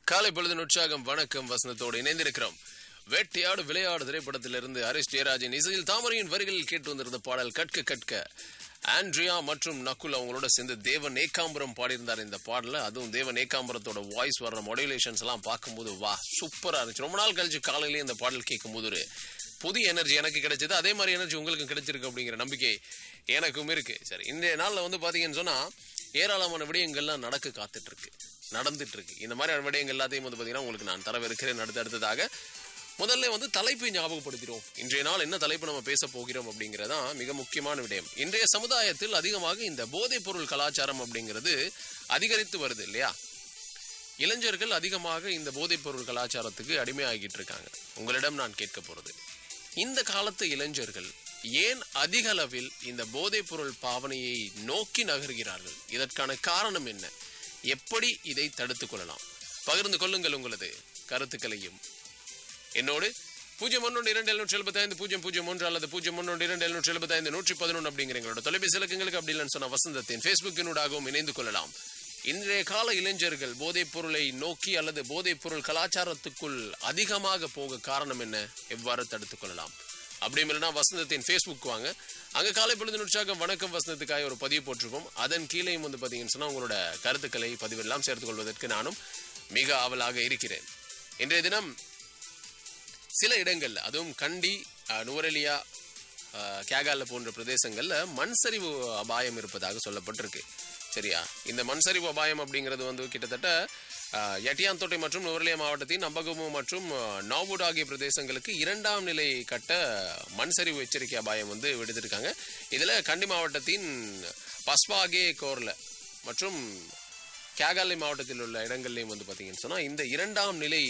காலை பொழுதின் உற்சாகம் வணக்கம் வசனத்தோடு இணைந்திருக்கிறோம் வேட்டையாடு விளையாடு திரைப்படத்திலிருந்து ஹரிஷ் ஜெயராஜின் இசையில் தாமரையின் வரிகளில் கேட்டு வந்திருந்த பாடல் கட்க கட்க ஆண்ட்ரியா மற்றும் நக்குல் அவங்களோட சேர்ந்து தேவன் ஏகாம்பரம் பாடியிருந்தார் இந்த பாடல அதுவும் தேவன் ஏகாம்பரத்தோட வாய்ஸ் வர்ற மாடுலேஷன்ஸ் எல்லாம் பார்க்கும்போது வா சூப்பரா இருந்துச்சு ரொம்ப நாள் கழிச்சு காலையிலேயே இந்த பாடல் கேட்கும்போது ஒரு புதிய எனர்ஜி எனக்கு கிடைச்சது அதே மாதிரி எனர்ஜி உங்களுக்கும் கிடைச்சிருக்கு அப்படிங்கிற நம்பிக்கை எனக்கும் இருக்கு சரி இன்றைய நாள்ல வந்து பாத்தீங்கன்னு சொன்னா ஏராளமான விடயங்கள்லாம் நடக்க காத்துட்டு இருக்கு நடந்துட்டு இருக்கு இந்த மாதிரி விடயங்கள் எல்லாத்தையும் வந்து பாத்தீங்கன்னா உங்களுக்கு நான் தரவிருக்கிறேன் அடுத்து அடுத்ததாக முதல்ல வந்து தலைப்பை ஞாபகப்படுத்திடும் இன்றைய நாள் என்ன தலைப்பு நம்ம பேச போகிறோம் அப்படிங்கறதான் மிக முக்கியமான விடயம் இன்றைய சமுதாயத்தில் அதிகமாக இந்த போதைப் பொருள் கலாச்சாரம் அப்படிங்கிறது அதிகரித்து வருது இல்லையா இளைஞர்கள் அதிகமாக இந்த போதைப் பொருள் கலாச்சாரத்துக்கு அடிமையாகிட்டு இருக்காங்க உங்களிடம் நான் கேட்க போறது இந்த காலத்து இளைஞர்கள் ஏன் அதிக அளவில் இந்த போதைப் பொருள் பாவனையை நோக்கி நகர்கிறார்கள் இதற்கான காரணம் என்ன எப்படி இதை தடுத்துக் கொள்ளலாம் பகிர்ந்து கொள்ளுங்கள் உங்களது கருத்துக்களையும் என்னோடு பூஜ்ஜியம் ஒன்று இரண்டு எழுநூற்றி எழுபத்தைந்து பூஜ்ஜியம் பூஜ்ஜியம் ஒன்று அல்லது பூஜ்ஜியம் ஒன்று இரண்டு எழுநூற்றி எழுபத்தைந்து நூற்றி பதினொன்று அப்படிங்கிற எங்களோட தொலைபேசி இலக்கங்களுக்கு அப்படி இல்லைன்னு சொன்ன வசந்தத்தின் ஃபேஸ்புக்கினூடாகவும் இணைந்து கொள்ளலாம் இன்றைய கால இளைஞர்கள் போதைப் பொருளை நோக்கி அல்லது போதைப் பொருள் கலாச்சாரத்துக்குள் அதிகமாக போக காரணம் என்ன எவ்வாறு தடுத்துக் கொள்ளலாம் அப்படி இல்லைன்னா வசந்தத்தின் ஃபேஸ்புக் வாங்க அங்க காலை பொழுது உற்சாகம் வணக்கம் வசந்தத்துக்காக ஒரு பதிவு போட்டிருப்போம் அதன் கீழேயும் வந்து பார்த்தீங்கன்னு சொன்னா உங்களோட கருத்துக்களை பதிவெல்லாம் சேர்த்துக் கொள்வதற்கு நானும் மிக ஆவலாக இருக்கிறேன் இன்றைய தினம் சில இடங்கள்ல அதுவும் கண்டி அஹ், நுவரெலியா அஹ், கேகால போன்ற பிரதேசங்கள்ல மண் சரிவு அபாயம் இருப்பதாக சொல்லப்பட்டிருக்கு சரியா இந்த மண் சரிவு அபாயம் அப்படிங்கிறது வந்து கிட்டத்தட்ட அஹ், எட்டியாந்தோட்டை மற்றும் நுவரெலியா மாவட்டத்தின் நம்பகமு மற்றும் அஹ், நாவூட் ஆகிய பிரதேசங்களுக்கு இரண்டாம் நிலை கட்ட மண் சரிவு எச்சரிக்கை அபாயம் வந்து விடுத்திருக்காங்க இதுல கண்டி மாவட்டத்தின் பஸ்பாகே கோர்ல மற்றும் கேகாலை மாவட்டத்தில் உள்ள இடங்கள்லையும் வந்து பார்த்தீங்கன்னு சொன்னா இந்த இரண்டாம் நிலை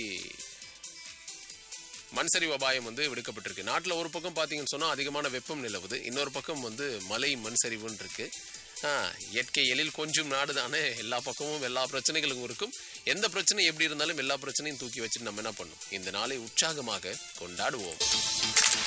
மண்சரிவு அபாயம் வந்து விடுக்கப்பட்டிருக்கு நாட்டில் ஒரு பக்கம் பார்த்தீங்கன்னு சொன்னால் அதிகமான வெப்பம் நிலவுது இன்னொரு பக்கம் வந்து மலை மண் சரிவுன்னு இருக்கு ஆ, இயற்கை எழில் கொஞ்சம் நாடு தானே எல்லா பக்கமும் எல்லா பிரச்சனைகளும் இருக்கும் எந்த பிரச்சனை எப்படி இருந்தாலும் எல்லா பிரச்சனையும் தூக்கி வச்சுட்டு நம்ம என்ன பண்ணணும் இந்த நாளை உற்சாகமாக கொண்டாடுவோம்